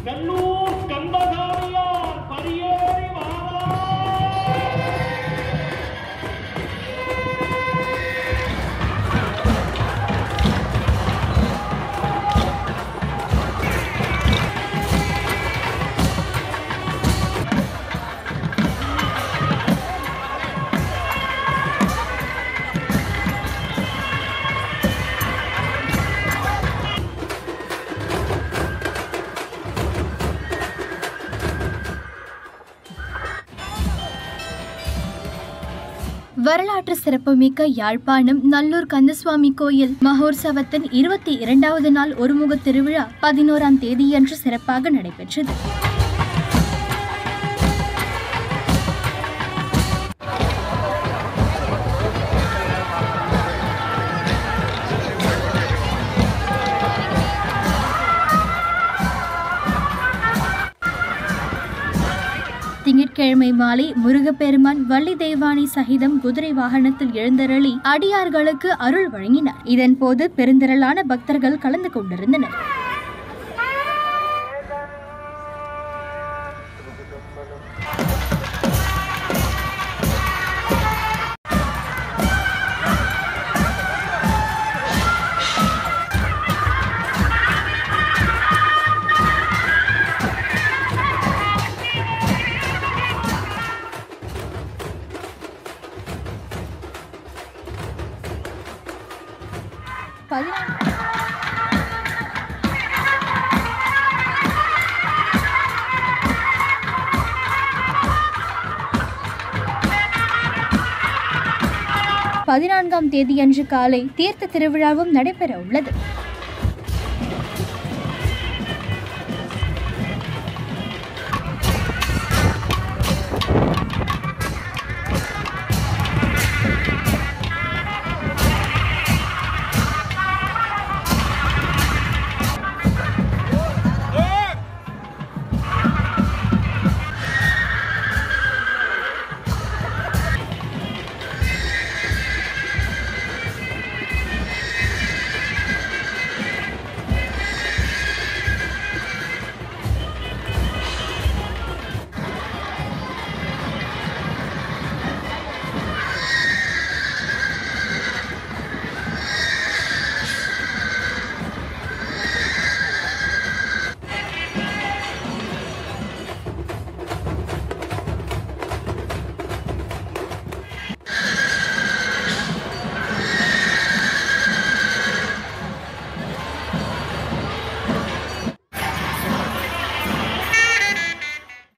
நல்லூர் கந்தசாமியார் பரியேறி வாரா வரலாற்று சிறப்புமிக்க யாழ்ப்பாணம் நல்லூர் கந்தசுவாமி கோயில் மகோற்சவத்தின் இருபத்தி இரண்டாவது நாள் ஒருமுக திருவிழா பதினோராம் தேதியன்று சிறப்பாக நடைபெற்றது திங்கட்கிழமை மாலை முருகப்பெருமான் வள்ளி தெய்வானை சகிதம் குதிரை வாகனத்தில் எழுந்தருளி அடியார்களுக்கு அருள் வழங்கினார் இதன் போது பெருந்திரளான பக்தர்கள் கலந்து கொண்டிருந்தனர் பதினா- பதினான்காம் தேதியன்று காலை தீர்த்த திருவிழாவும் நடைபெற உள்ளது